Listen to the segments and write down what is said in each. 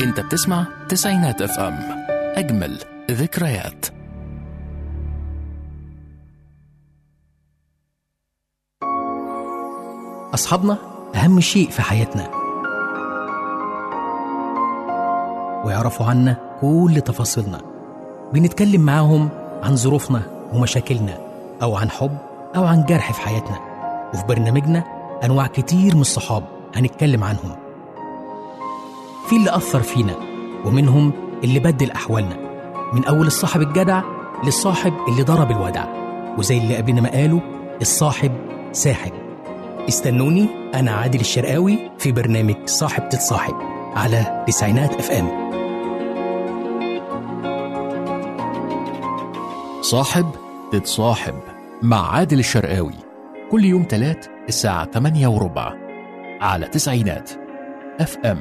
انت بتسمع تسعينات اف ام اجمل ذكريات أصحابنا أهم شيء في حياتنا ويعرفوا عنا كل تفاصيلنا بنتكلم معاهم عن ظروفنا ومشاكلنا أو عن حب أو عن جرح في حياتنا وفي برنامجنا أنواع كتير من الصحاب هنتكلم عنهم في اللي أثر فينا ومنهم اللي بدل أحوالنا من أول الصاحب الجدع للصاحب اللي ضرب الودع وزي اللي قبلنا ما قالوا الصاحب ساحب استنوني أنا عادل الشرقاوي في برنامج صاحب تتصاحب على تسعينات اف ام صاحب تتصاحب مع عادل الشرقاوي كل يوم تلات الساعة 8 وربع على تسعينات اف ام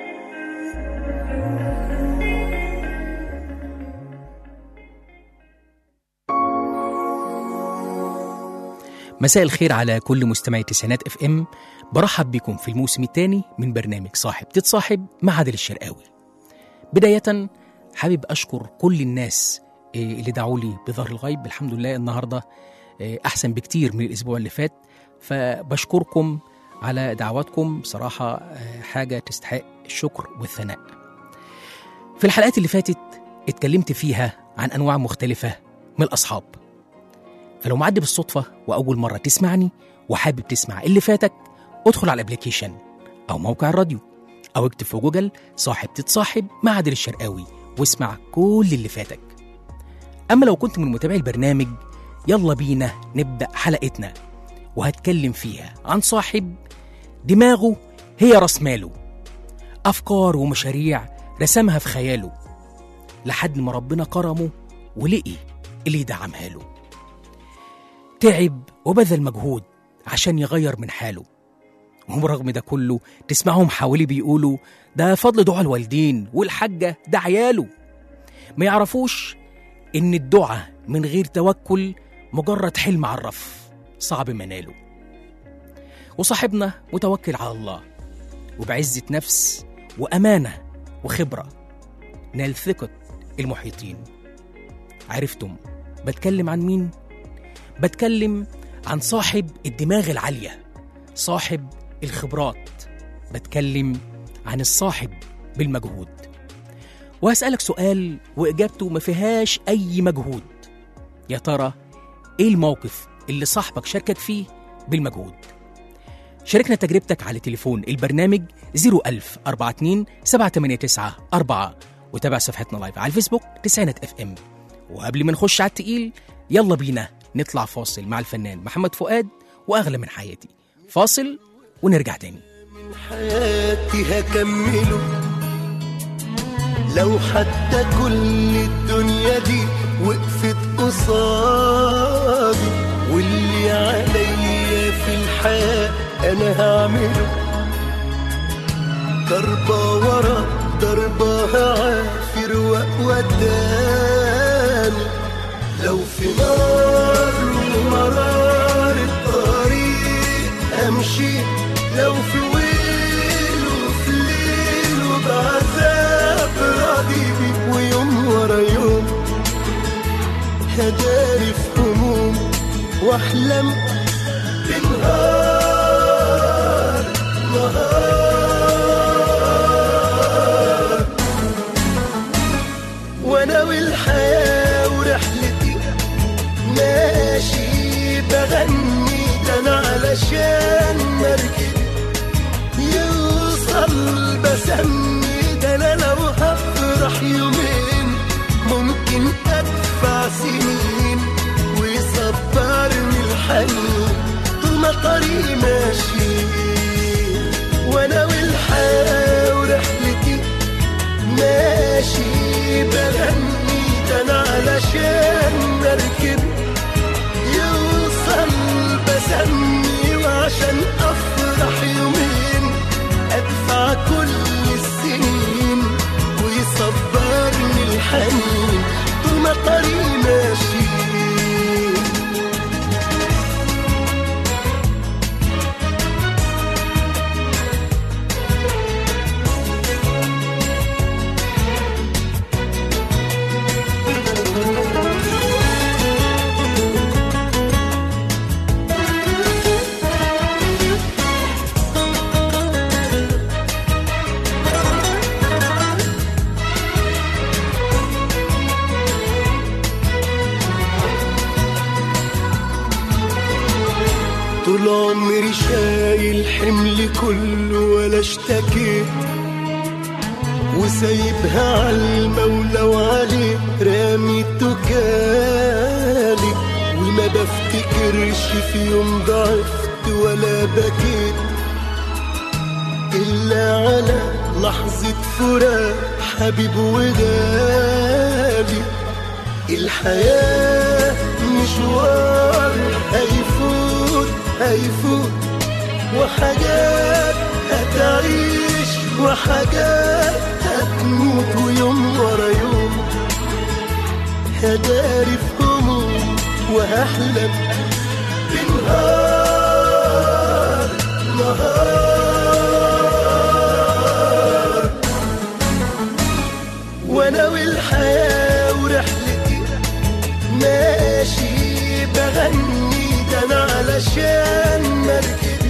مساء الخير على كل مستمعي تسعينات اف ام برحب بكم في الموسم الثاني من برنامج صاحب تتصاحب مع عادل الشرقاوي بداية حابب أشكر كل الناس إيه، اللي دعوا لي بظهر الغيب الحمد لله النهاردة إيه، أحسن بكتير من الأسبوع اللي فات فبشكركم على دعواتكم بصراحة آه، حاجة تستحق الشكر والثناء في الحلقات اللي فاتت اتكلمت فيها عن أنواع مختلفة من الأصحاب فلو معدي بالصدفة وأول مرة تسمعني وحابب تسمع اللي فاتك ادخل على الابليكيشن أو موقع الراديو أو اكتب في جوجل صاحب تتصاحب مع عادل الشرقاوي واسمع كل اللي فاتك أما لو كنت من متابعي البرنامج يلا بينا نبدأ حلقتنا وهتكلم فيها عن صاحب دماغه هي راس ماله أفكار ومشاريع رسمها في خياله لحد ما ربنا كرمه ولقي اللي يدعمها له تعب وبذل مجهود عشان يغير من حاله وبرغم ده كله تسمعهم حواليه بيقولوا ده فضل دعاء الوالدين والحاجة ده عياله ما يعرفوش إن الدعاء من غير توكل مجرد حلم على الرف صعب مناله وصاحبنا متوكل على الله وبعزة نفس وأمانة وخبرة نال ثقة المحيطين عرفتم بتكلم عن مين؟ بتكلم عن صاحب الدماغ العالية صاحب الخبرات بتكلم عن الصاحب بالمجهود وهسألك سؤال وإجابته ما فيهاش أي مجهود يا ترى إيه الموقف اللي صاحبك شاركك فيه بالمجهود شاركنا تجربتك على تليفون البرنامج 01000 42 789 4 وتابع صفحتنا لايف على الفيسبوك تسعينات اف ام وقبل ما نخش على التقيل يلا بينا نطلع فاصل مع الفنان محمد فؤاد واغلى من حياتي فاصل ونرجع تاني حياتي هكمله لو حتى كل الدنيا دي وقفت قصادي واللي عليا في الحياة أنا هعمله ضربة ورا ضربة هعافر وقدامي لو في نار ومرار الطريق أمشي لو في ويل وفي ليل وبعذاب راضي بيه ويوم ورا يوم هداري في هموم واحلم بنهار نهار وانا والحياة ورحلتي ماشي بغني ده انا علشان مركب يوصل بسمي ده انا لو هفرح يومين ممكن ادفع سنين ويصبرني الحنين طول ما طريقي ماشي وانا والحياة ورحلتي ماشي بغني ده انا علشان مركب يوصل بسمي وعشان افرح يومين ادفع كل السنين ويصبرني الحنين طول ما طريقي ماشي الحمل كله ولا اشتكيت وسايبها على المولى وعليه رامي التكالي وما بفتكرش في يوم ضعفت ولا بكيت إلا على لحظة فراق حبيب وغالي الحياة مشوار هيفوت هيفوت وحاجات هتعيش وحاجات هتموت ويوم ورا يوم هداري في هموم وهحلم بنهار نهار وانا والحياة ورحلتي ماشي بغني ده انا علشان مركبي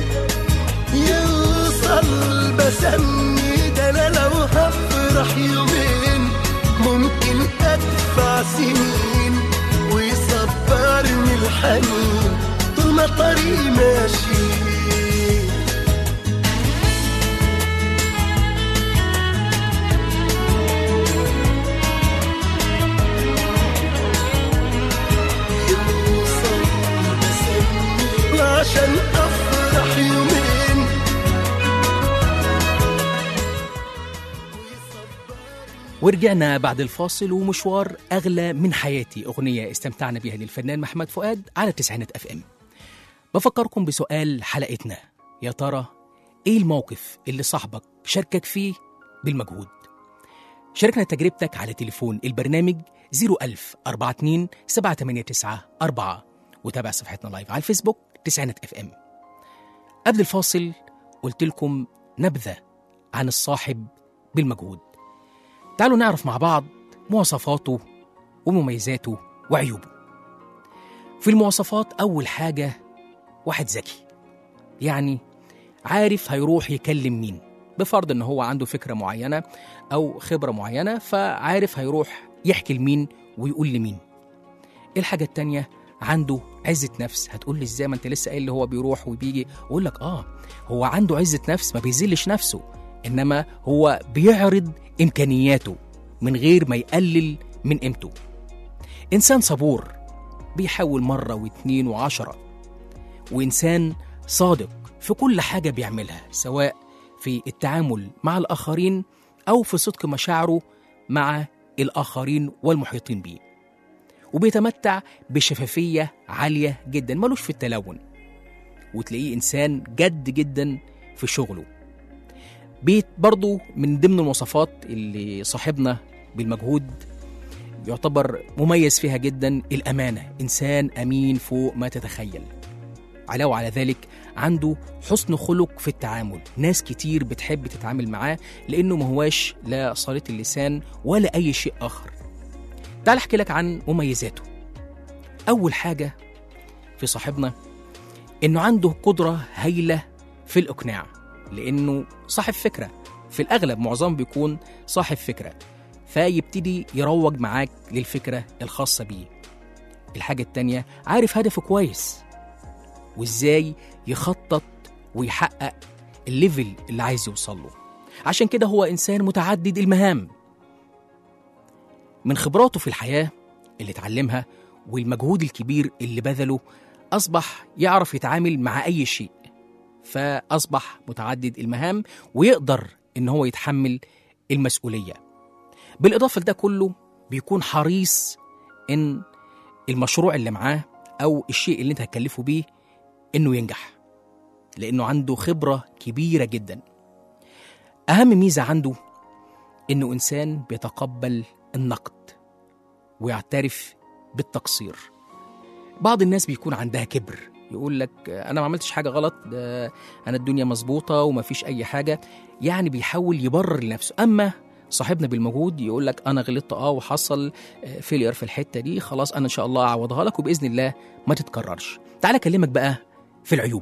يوصل بسمي ده انا لو هفرح يومين ممكن ادفع سنين ويصبرني الحنين طول ما طريقي ماشي يوصل بسمي عشان افرح يومين ورجعنا بعد الفاصل ومشوار أغلى من حياتي أغنية استمتعنا بها للفنان محمد فؤاد على تسعينات أف أم بفكركم بسؤال حلقتنا يا ترى إيه الموقف اللي صاحبك شاركك فيه بالمجهود شاركنا تجربتك على تليفون البرنامج 01000 42 789 4 وتابع صفحتنا لايف على الفيسبوك تسعينات اف ام قبل الفاصل قلت لكم نبذة عن الصاحب بالمجهود تعالوا نعرف مع بعض مواصفاته ومميزاته وعيوبه في المواصفات أول حاجة واحد ذكي يعني عارف هيروح يكلم مين بفرض ان هو عنده فكرة معينة أو خبرة معينة فعارف هيروح يحكي لمين ويقول لمين الحاجة التانية عنده عزة نفس هتقول لي ازاي ما انت لسه قايل اللي هو بيروح وبيجي اقول لك اه هو عنده عزة نفس ما بيذلش نفسه انما هو بيعرض امكانياته من غير ما يقلل من قيمته انسان صبور بيحاول مرة واتنين وعشرة وإنسان صادق في كل حاجة بيعملها سواء في التعامل مع الآخرين أو في صدق مشاعره مع الآخرين والمحيطين بيه وبيتمتع بشفافية عالية جدا ملوش في التلون وتلاقيه إنسان جد جدا في شغله بيت برضو من ضمن المواصفات اللي صاحبنا بالمجهود يعتبر مميز فيها جدا الأمانة إنسان أمين فوق ما تتخيل علاوة على ذلك عنده حسن خلق في التعامل ناس كتير بتحب تتعامل معاه لأنه ما هواش لا صالة اللسان ولا أي شيء آخر تعال أحكي لك عن مميزاته أول حاجة في صاحبنا إنه عنده قدرة هايلة في الإقناع لأنه صاحب فكرة في الأغلب معظم بيكون صاحب فكرة فيبتدي يروج معاك للفكرة الخاصة بيه الحاجة التانية عارف هدفه كويس وإزاي يخطط ويحقق الليفل اللي عايز يوصل له عشان كده هو إنسان متعدد المهام من خبراته في الحياة اللي اتعلمها والمجهود الكبير اللي بذله أصبح يعرف يتعامل مع أي شيء فأصبح متعدد المهام ويقدر إن هو يتحمل المسؤولية بالإضافة لده كله بيكون حريص إن المشروع اللي معاه أو الشيء اللي أنت هتكلفه بيه إنه ينجح لأنه عنده خبرة كبيرة جدا أهم ميزة عنده إنه إنسان بيتقبل النقد ويعترف بالتقصير بعض الناس بيكون عندها كبر يقول لك انا ما عملتش حاجه غلط ده انا الدنيا مظبوطه وما فيش اي حاجه يعني بيحاول يبرر لنفسه اما صاحبنا بالمجهود يقول لك انا غلطت اه وحصل فيلير في الحته دي خلاص انا ان شاء الله اعوضها لك وباذن الله ما تتكررش تعال اكلمك بقى في العيوب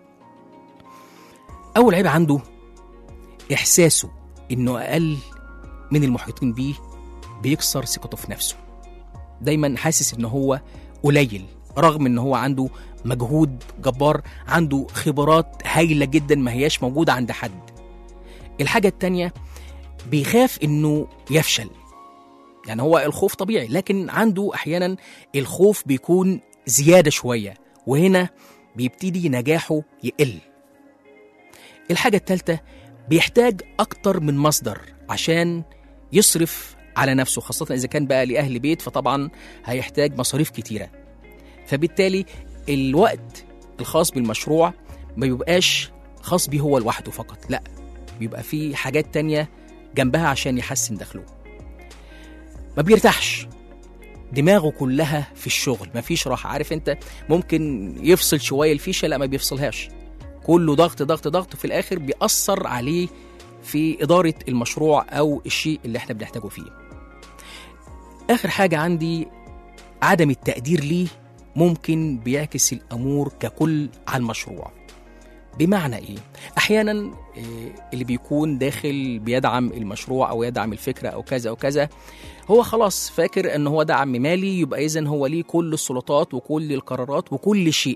اول عيب عنده احساسه انه اقل من المحيطين بيه بيكسر ثقته في نفسه دايما حاسس ان هو قليل رغم ان هو عنده مجهود جبار عنده خبرات هايله جدا ما هياش موجوده عند حد الحاجه التانيه بيخاف انه يفشل يعني هو الخوف طبيعي لكن عنده احيانا الخوف بيكون زياده شويه وهنا بيبتدي نجاحه يقل الحاجه الثالثه بيحتاج اكتر من مصدر عشان يصرف على نفسه خاصه اذا كان بقى لاهل بيت فطبعا هيحتاج مصاريف كتيره فبالتالي الوقت الخاص بالمشروع ما بيبقاش خاص بيه هو لوحده فقط لا بيبقى فيه حاجات تانية جنبها عشان يحسن دخله ما بيرتاحش دماغه كلها في الشغل مفيش راحة عارف انت ممكن يفصل شوية الفيشة لا ما بيفصلهاش كله ضغط ضغط ضغط في الآخر بيأثر عليه في إدارة المشروع أو الشيء اللي احنا بنحتاجه فيه آخر حاجة عندي عدم التقدير ليه ممكن بيعكس الأمور ككل على المشروع بمعنى ايه احيانا إيه، اللي بيكون داخل بيدعم المشروع او يدعم الفكره او كذا او كذا هو خلاص فاكر ان هو دعم مالي يبقى اذا هو ليه كل السلطات وكل القرارات وكل شيء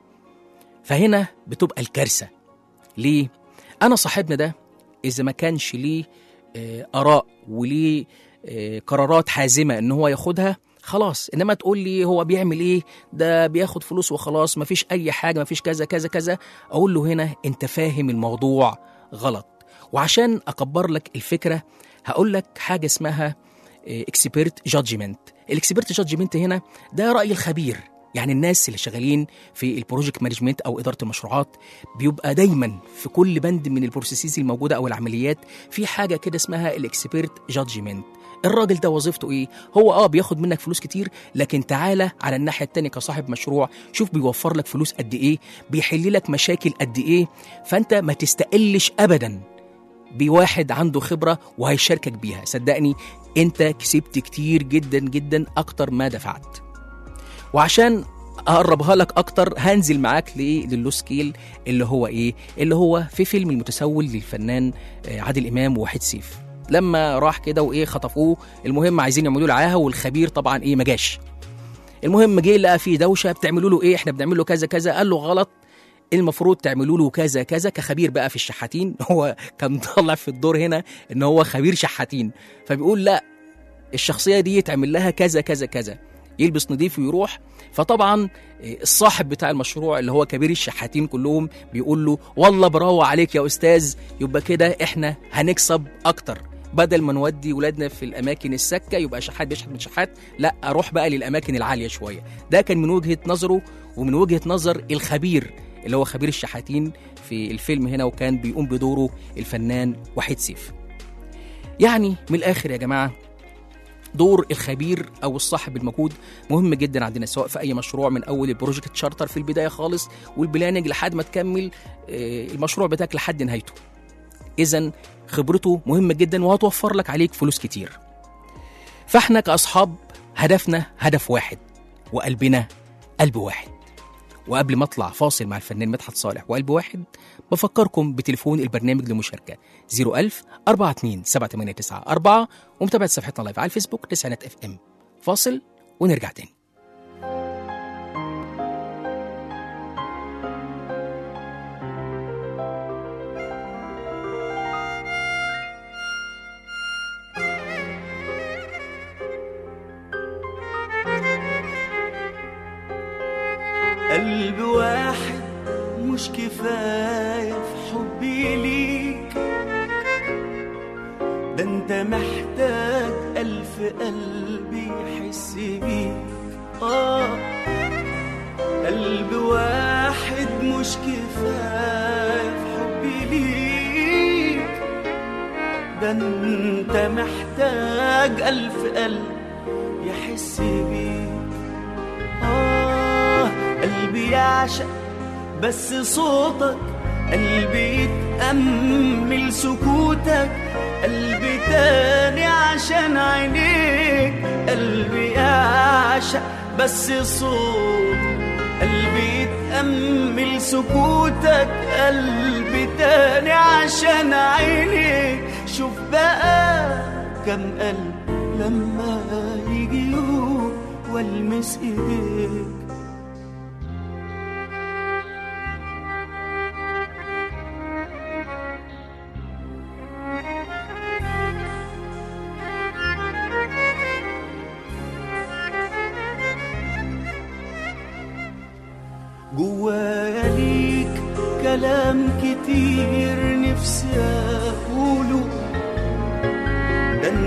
فهنا بتبقى الكارثه ليه انا صاحبنا ده اذا ما كانش ليه آه، اراء وليه آه، قرارات حازمه ان هو ياخدها خلاص انما تقول لي هو بيعمل ايه ده بياخد فلوس وخلاص مفيش اي حاجه مفيش كذا كذا كذا اقول له هنا انت فاهم الموضوع غلط وعشان اكبر لك الفكره هقول لك حاجه اسمها اكسبيرت جادجمنت الاكسبيرت جادجمنت هنا ده راي الخبير يعني الناس اللي شغالين في البروجكت مانجمنت او اداره المشروعات بيبقى دايما في كل بند من البروسيسز الموجوده او العمليات في حاجه كده اسمها الاكسبيرت جادجمنت الراجل ده وظيفته ايه هو اه بياخد منك فلوس كتير لكن تعالى على الناحيه التانية كصاحب مشروع شوف بيوفر لك فلوس قد ايه بيحل لك مشاكل قد ايه فانت ما تستقلش ابدا بواحد عنده خبره وهيشاركك بيها صدقني انت كسبت كتير جدا جدا اكتر ما دفعت وعشان اقربها لك اكتر هنزل معاك لإيه؟ للو سكيل اللي هو ايه اللي هو في فيلم المتسول للفنان آه، عادل امام ووحيد سيف لما راح كده وايه خطفوه المهم عايزين يعملوا له عاهه والخبير طبعا ايه ما جاش المهم جه لقى في دوشه بتعملوا له ايه احنا بنعمل له كذا كذا قال له غلط المفروض تعملوا له كذا كذا كخبير بقى في الشحاتين هو كان طالع في الدور هنا ان هو خبير شحاتين فبيقول لا الشخصيه دي يتعمل لها كذا كذا كذا يلبس نظيف ويروح فطبعا الصاحب بتاع المشروع اللي هو كبير الشحاتين كلهم بيقول له والله برافو عليك يا استاذ يبقى كده احنا هنكسب اكتر بدل ما نودي ولادنا في الاماكن السكه يبقى شحات بيشحت من شحات لا اروح بقى للاماكن العاليه شويه ده كان من وجهه نظره ومن وجهه نظر الخبير اللي هو خبير الشحاتين في الفيلم هنا وكان بيقوم بدوره الفنان وحيد سيف يعني من الاخر يا جماعه دور الخبير او الصاحب المجهود مهم جدا عندنا سواء في اي مشروع من اول البروجكت شارتر في البدايه خالص والبلاننج لحد ما تكمل آه، المشروع بتاعك لحد نهايته اذا خبرته مهمه جدا وهتوفر لك عليك فلوس كتير فاحنا كاصحاب هدفنا هدف واحد وقلبنا قلب واحد وقبل ما اطلع فاصل مع الفنان مدحت صالح وقلب واحد بفكركم بتليفون البرنامج للمشاركه 01000 42 789 ومتابعه صفحتنا لايف على الفيسبوك تسعينات اف ام فاصل ونرجع تاني قلب واحد مش كفاية في حبي ليك ده انت محتاج ألف قلب يحس بيك آه قلب واحد مش كفاية في حبي ليك ده انت محتاج ألف قلب يحس بيك آه قلبي يعشق بس صوتك قلبي يتأمل سكوتك قلبي تاني عشان عينيك قلبي يعشق بس صوت قلبي يتأمل سكوتك قلبي تاني عشان عينيك شوف بقى كم قلب لما يجي يوم والمس ايديك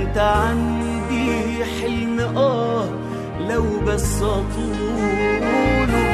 انت عندي حلم اه لو بس اطوله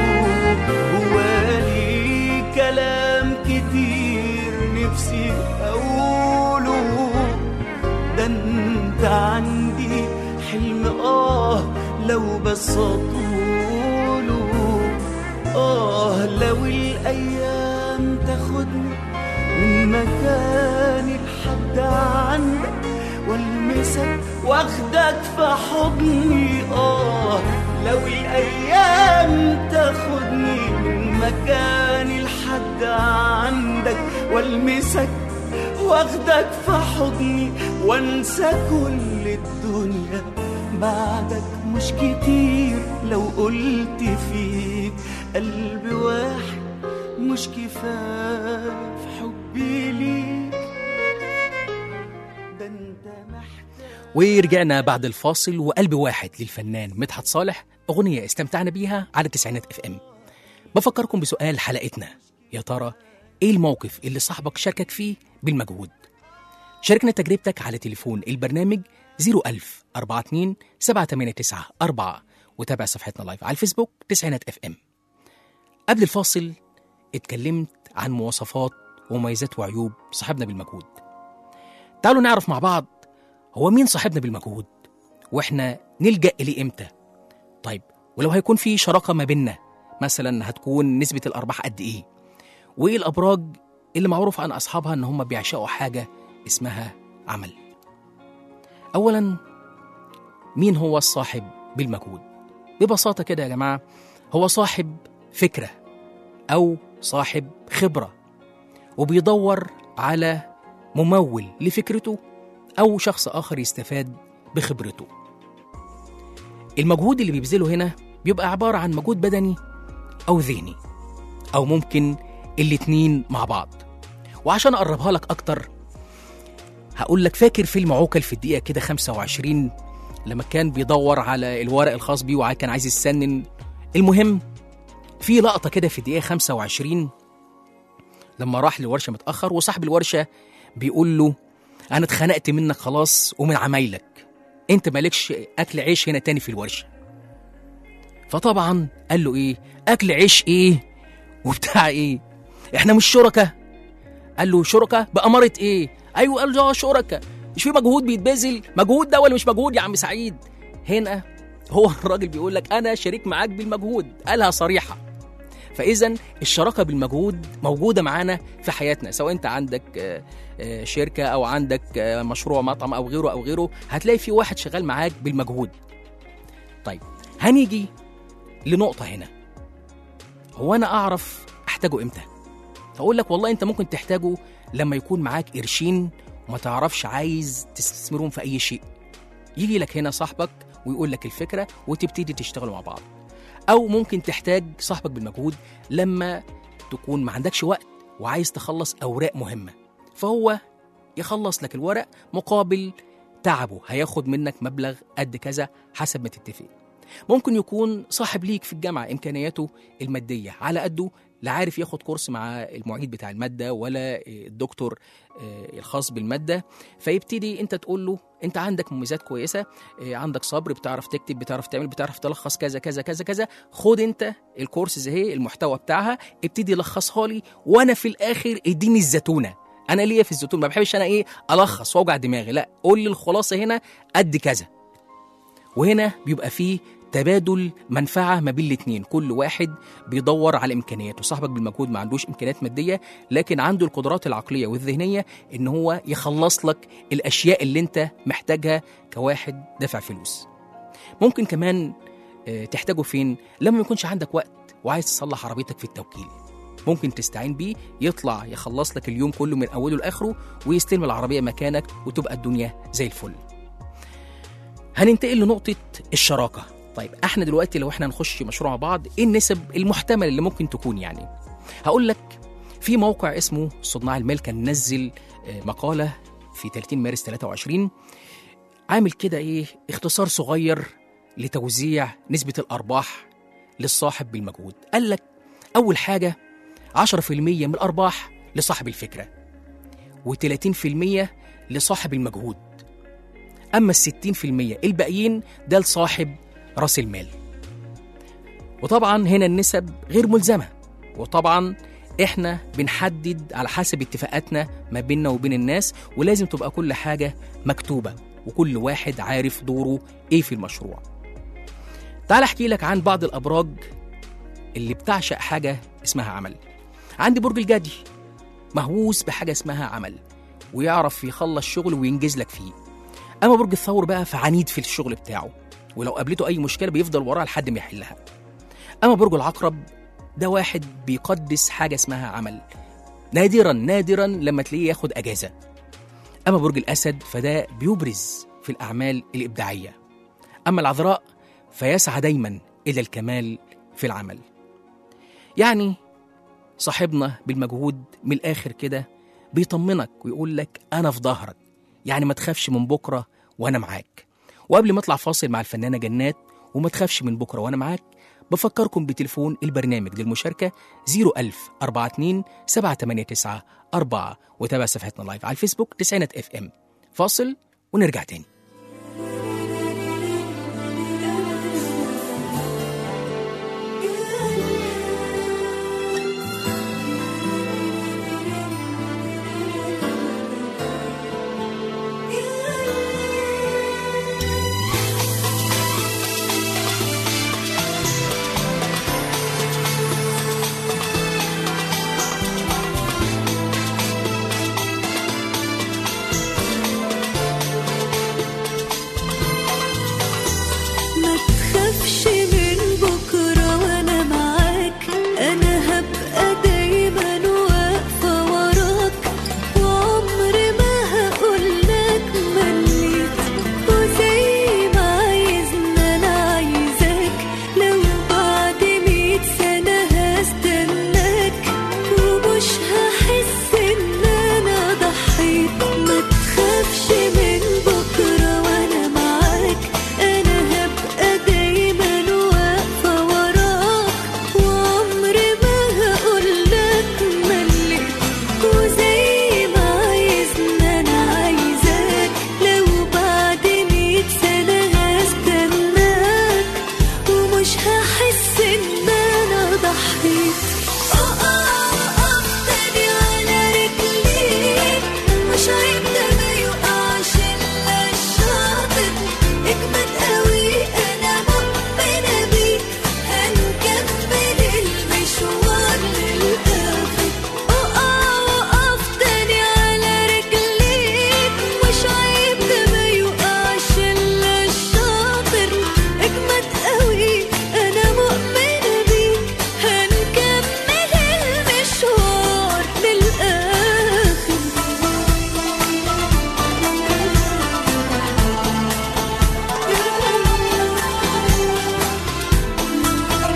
هوالي كلام كتير نفسي اقوله ده انت عندي حلم اه لو بس اطوله اه لو الايام تاخدني من مكاني لحد عندك والمسك واخدك في حضني اه لو الايام تاخدني من مكاني لحد عندك والمسك واخدك في حضني وانسى كل الدنيا بعدك مش كتير لو قلت فيك قلب واحد مش كفاية في حبي ليك ده انت محتاج ورجعنا بعد الفاصل وقلب واحد للفنان مدحت صالح أغنية استمتعنا بيها على تسعينات اف ام بفكركم بسؤال حلقتنا يا ترى ايه الموقف اللي صاحبك شاركك فيه بالمجهود شاركنا تجربتك على تليفون البرنامج 01000 42 789 4 وتابع صفحتنا لايف على الفيسبوك تسعينات اف ام قبل الفاصل اتكلمت عن مواصفات ومميزات وعيوب صاحبنا بالمجهود تعالوا نعرف مع بعض هو مين صاحبنا بالمجهود واحنا نلجأ إليه امتى طيب ولو هيكون في شراكة ما بيننا مثلا هتكون نسبة الأرباح قد إيه وإيه الأبراج اللي معروف عن أصحابها إن هم بيعشقوا حاجة اسمها عمل أولا مين هو الصاحب بالمجهود ببساطة كده يا جماعة هو صاحب فكرة أو صاحب خبرة وبيدور على ممول لفكرته أو شخص آخر يستفاد بخبرته المجهود اللي بيبذله هنا بيبقى عبارة عن مجهود بدني أو ذهني أو ممكن الاتنين مع بعض وعشان أقربها لك أكتر هقول لك فاكر فيلم عوكل في الدقيقة كده 25 لما كان بيدور على الورق الخاص بيه وكان عايز يسنن المهم في لقطة كده في الدقيقة 25 لما راح للورشة متأخر وصاحب الورشة بيقول له أنا اتخنقت منك خلاص ومن عمايلك أنت مالكش أكل عيش هنا تاني في الورشة فطبعا قال له إيه أكل عيش إيه وبتاع إيه إحنا مش شركة قال له شركة بأمارة إيه أيوه قال له آه شركة مش في مجهود بيتبذل مجهود ده ولا مش مجهود يا عم سعيد هنا هو الراجل بيقول لك أنا شريك معاك بالمجهود قالها صريحة فاذا الشراكه بالمجهود موجوده معانا في حياتنا سواء انت عندك آه، آه، شركه او عندك آه، مشروع مطعم او غيره او غيره هتلاقي في واحد شغال معاك بالمجهود طيب هنيجي لنقطه هنا هو انا اعرف احتاجه امتى اقول لك والله انت ممكن تحتاجه لما يكون معاك قرشين وما تعرفش عايز تستثمرهم في اي شيء يجي لك هنا صاحبك ويقول لك الفكره وتبتدي تشتغلوا مع بعض او ممكن تحتاج صاحبك بالمجهود لما تكون ما عندكش وقت وعايز تخلص اوراق مهمه فهو يخلص لك الورق مقابل تعبه هياخد منك مبلغ قد كذا حسب ما تتفق ممكن يكون صاحب ليك في الجامعه امكانياته الماديه على قده لا عارف ياخد كورس مع المعيد بتاع الماده ولا الدكتور آه، الخاص بالماده فيبتدي انت تقول له انت عندك مميزات كويسه آه، عندك صبر بتعرف تكتب بتعرف تعمل بتعرف تلخص كذا كذا كذا كذا خد انت الكورس اهي المحتوى بتاعها ابتدي لخصها لي وانا في الاخر اديني الزتونه انا ليا في الزيتون ما بحبش انا ايه الخص واوجع دماغي لا قول لي الخلاصه هنا قد كذا وهنا بيبقى فيه تبادل منفعة ما بين الاتنين كل واحد بيدور على إمكانياته صاحبك بالمجهود ما عندوش إمكانيات مادية لكن عنده القدرات العقلية والذهنية إن هو يخلص لك الأشياء اللي أنت محتاجها كواحد دافع فلوس ممكن كمان آه، تحتاجه فين لما ما يكونش عندك وقت وعايز تصلح عربيتك في التوكيل ممكن تستعين بيه يطلع يخلص لك اليوم كله من أوله لآخره ويستلم العربية مكانك وتبقى الدنيا زي الفل هننتقل لنقطة الشراكة طيب احنا دلوقتي لو احنا نخش مشروع مع بعض ايه النسب المحتمل اللي ممكن تكون يعني هقول لك في موقع اسمه صناع المال كان نزل آه، مقالة في 30 مارس 23 عامل كده ايه اختصار صغير لتوزيع نسبة الأرباح للصاحب بالمجهود قال لك أول حاجة 10% من الأرباح لصاحب الفكرة و30% لصاحب المجهود أما الستين في المية الباقيين ده لصاحب رأس المال وطبعا هنا النسب غير ملزمة وطبعا احنا بنحدد على حسب اتفاقاتنا ما بيننا وبين الناس ولازم تبقى كل حاجة مكتوبة وكل واحد عارف دوره ايه في المشروع تعال احكي لك عن بعض الابراج اللي بتعشق حاجة اسمها عمل عندي برج الجدي مهووس بحاجة اسمها عمل ويعرف يخلص شغل وينجز لك فيه اما برج الثور بقى فعنيد في الشغل بتاعه ولو قابلته اي مشكله بيفضل وراها لحد ما يحلها اما برج العقرب ده واحد بيقدس حاجه اسمها عمل نادرا نادرا لما تلاقيه ياخد اجازه اما برج الاسد فده بيبرز في الاعمال الابداعيه اما العذراء فيسعى دايما الى الكمال في العمل يعني صاحبنا بالمجهود من الاخر كده بيطمنك ويقول لك انا في ظهرك يعني ما تخافش من بكره وانا معاك وقبل ما اطلع فاصل مع الفنانه جنات وما تخافش من بكره وانا معاك بفكركم بتليفون البرنامج للمشاركه 01000 42 789 4 وتابع صفحتنا لايف على الفيسبوك تسعينات اف ام فاصل ونرجع تاني ما تخافش من بكرة وأنا معاك أنا هبقى دايما واقفة وراك وعمري ما هقولك مليت وزي ما عايزنا أنا عايزاك لو بعد مية سنة هستناك ومش هحس إن أنا ضحيت ما تخافش من بكرة وأنا معاك أنا هبقى دايما واقفة وراك وعمري ما هقولك مليت وزي ما عايزنا أنا عايزاك لو بعد مية سنة هستناك ومش هحس إن أنا ضحيت أقف تاني على رجليك مش عيب ده ما يقعش إلا الشاطر اجمد قوي أنا مؤمنة بيك هنكمل المشوار للآخر أقف تاني على رجليك مش عيب ده ما يقعش إلا الشاطر اجمد قوي أنا مؤمنة بيك هنكمل المشوار للآخر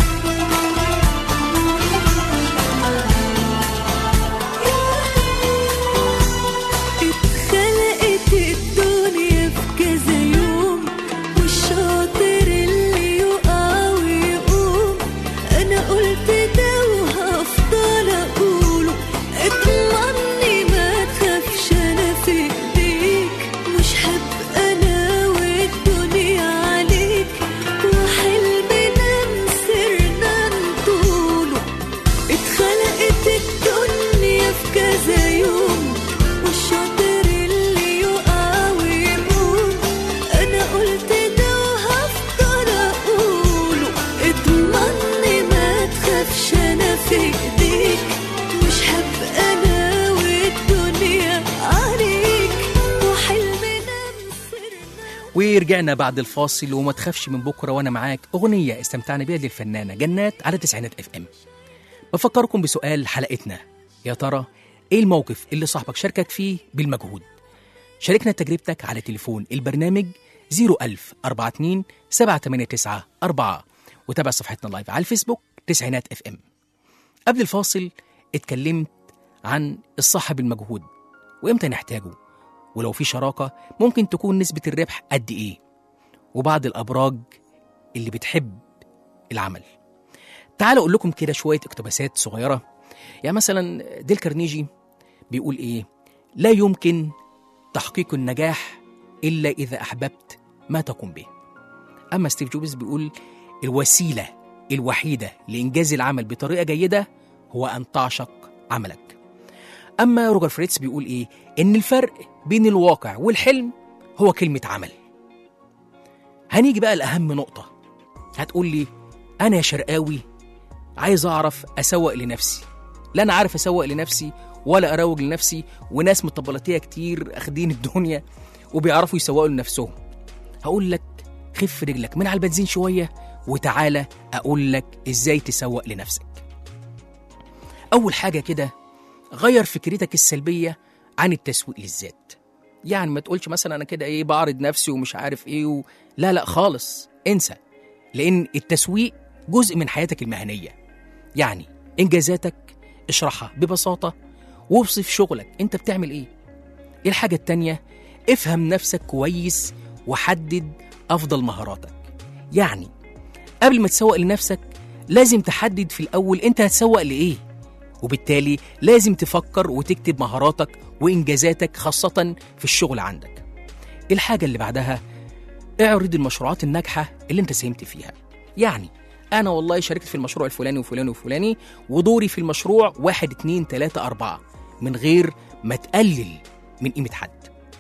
اتخلقت الدنيا في كذا يوم والشاطر اللي يقع ويقوم انا قلت ده وهفضل اقوله اطمني ما تخافش انا في ايديك مش هبقى انا والدنيا عليك وحلمنا مسرنا نطوله اتخلقت الدنيا في كذا يوم والشاطر اللي يقع ويقوم انا قلت ده وهفضل اقوله اطمني ما تخافش انا في ايديك مش هبقى انا والدنيا عليك وحلمنا مسرنا ورجعنا بعد الفاصل وما تخافش من بكره وانا معاك اغنيه استمتعنا بيها للفنانه جنات على تسعينات اف ام بفكركم بسؤال حلقتنا يا ترى ايه الموقف اللي صاحبك شاركك فيه بالمجهود شاركنا تجربتك على تليفون البرنامج 01000 42 789 4 وتابع صفحتنا لايف على الفيسبوك تسعينات اف ام قبل الفاصل اتكلمت عن الصاحب المجهود وامتى نحتاجه ولو في شراكة ممكن تكون نسبة الربح قد إيه وبعض الأبراج اللي بتحب العمل تعالوا أقول لكم كده شوية اقتباسات صغيرة يعني مثلا ديل كارنيجي بيقول إيه لا يمكن تحقيق النجاح إلا إذا أحببت ما تقوم به أما ستيف جوبز بيقول الوسيلة الوحيدة لإنجاز العمل بطريقة جيدة هو أن تعشق عملك أما روجر فريتز بيقول إيه؟ إن الفرق بين الواقع والحلم هو كلمة عمل هنيجي بقى لأهم نقطة هتقول لي أنا يا شرقاوي عايز أعرف أسوق لنفسي لا أنا عارف أسوق لنفسي ولا أروج لنفسي وناس مطبلاتية كتير أخدين الدنيا وبيعرفوا يسوقوا لنفسهم هقول لك خف رجلك من على البنزين شوية وتعالى أقول لك إزاي تسوق لنفسك أول حاجة كده غير فكرتك السلبية عن التسويق للذات يعني ما تقولش مثلا أنا كده إيه بعرض نفسي ومش عارف إيه و... لا لا خالص انسى لأن التسويق جزء من حياتك المهنية يعني إنجازاتك اشرحها ببساطة واوصف شغلك أنت بتعمل إيه الحاجة التانية افهم نفسك كويس وحدد أفضل مهاراتك يعني قبل ما تسوق لنفسك لازم تحدد في الأول أنت هتسوق لإيه وبالتالي لازم تفكر وتكتب مهاراتك وإنجازاتك خاصة في الشغل عندك الحاجة اللي بعدها اعرض المشروعات الناجحة اللي انت ساهمت فيها يعني أنا والله شاركت في المشروع الفلاني وفلاني وفلاني ودوري في المشروع واحد اتنين تلاتة أربعة من غير ما تقلل من قيمة حد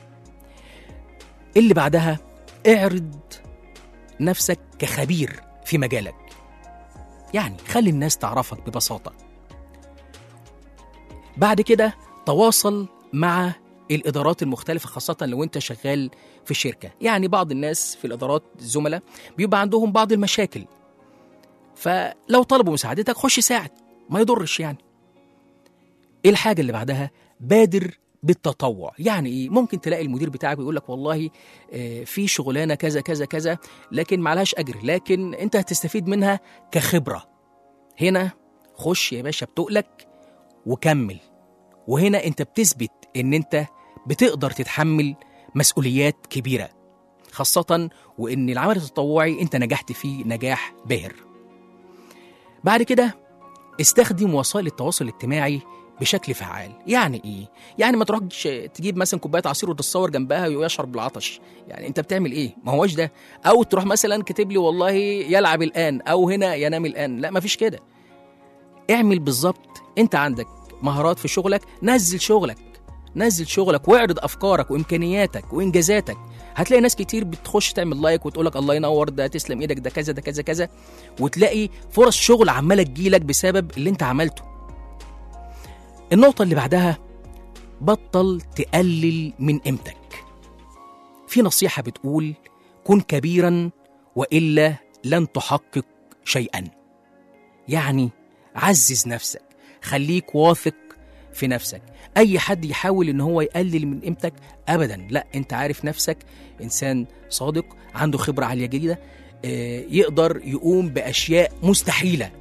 اللي بعدها اعرض نفسك كخبير في مجالك يعني خلي الناس تعرفك ببساطة بعد كده تواصل مع الإدارات المختلفة خاصة لو أنت شغال في الشركة يعني بعض الناس في الإدارات الزملاء بيبقى عندهم بعض المشاكل فلو طلبوا مساعدتك خش ساعد ما يضرش يعني ايه الحاجة اللي بعدها بادر بالتطوع يعني ايه ممكن تلاقي المدير بتاعك بيقول لك والله آه، في شغلانه كذا كذا كذا لكن معلهاش اجر لكن انت هتستفيد منها كخبره هنا خش يا باشا بتقلك وكمل وهنا انت بتثبت ان انت بتقدر تتحمل مسؤوليات كبيره خاصه وان العمل التطوعي انت نجحت فيه نجاح باهر بعد كده استخدم وسائل التواصل الاجتماعي بشكل فعال يعني ايه يعني ما تروحش تجيب مثلا كوبايه عصير وتتصور جنبها ويشعر بالعطش يعني انت بتعمل ايه ما هوش ده او تروح مثلا كاتب لي والله يلعب الان او هنا ينام الان لا ما فيش كده اعمل بالظبط انت عندك مهارات في شغلك نزل شغلك نزل شغلك واعرض افكارك وامكانياتك وانجازاتك هتلاقي ناس كتير بتخش تعمل لايك وتقول لك الله ينور ده تسلم ايدك ده كذا ده كذا كذا وتلاقي فرص شغل عماله تجيلك بسبب اللي انت عملته النقطة اللي بعدها بطل تقلل من قيمتك في نصيحة بتقول كن كبيرا وإلا لن تحقق شيئا يعني عزز نفسك خليك واثق في نفسك أي حد يحاول إن هو يقلل من قيمتك أبدا لا أنت عارف نفسك إنسان صادق عنده خبرة عالية جدا آه، يقدر يقوم بأشياء مستحيلة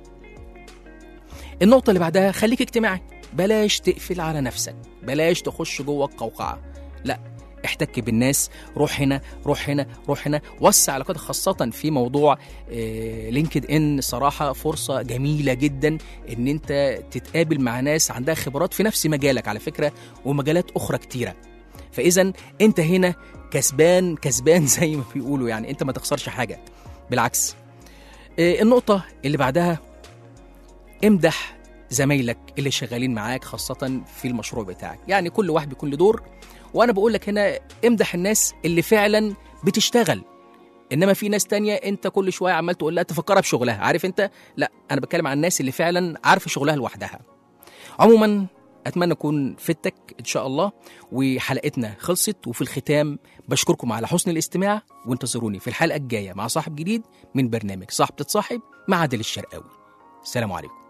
النقطة اللي بعدها خليك اجتماعي بلاش تقفل على نفسك بلاش تخش جوه القوقعة لا احتك بالناس روح هنا روح هنا روح هنا وسع علاقاتك خاصة في موضوع آه، لينكد ان صراحة فرصة جميلة جدا ان انت تتقابل مع ناس عندها خبرات في نفس مجالك على فكرة ومجالات اخرى كتيرة فاذا انت هنا كسبان كسبان زي ما بيقولوا يعني انت ما تخسرش حاجة بالعكس آه، النقطة اللي بعدها امدح زمايلك اللي شغالين معاك خاصة في المشروع بتاعك يعني كل واحد بيكون له دور وأنا بقول لك هنا امدح الناس اللي فعلا بتشتغل إنما في ناس تانية أنت كل شوية عمال تقول لها تفكرها بشغلها عارف أنت لا أنا بتكلم عن الناس اللي فعلا عارفة شغلها لوحدها عموما أتمنى أكون فدتك إن شاء الله وحلقتنا خلصت وفي الختام بشكركم على حسن الاستماع وانتظروني في الحلقة الجاية مع صاحب جديد من برنامج صاحب تتصاحب مع عادل الشرقاوي السلام عليكم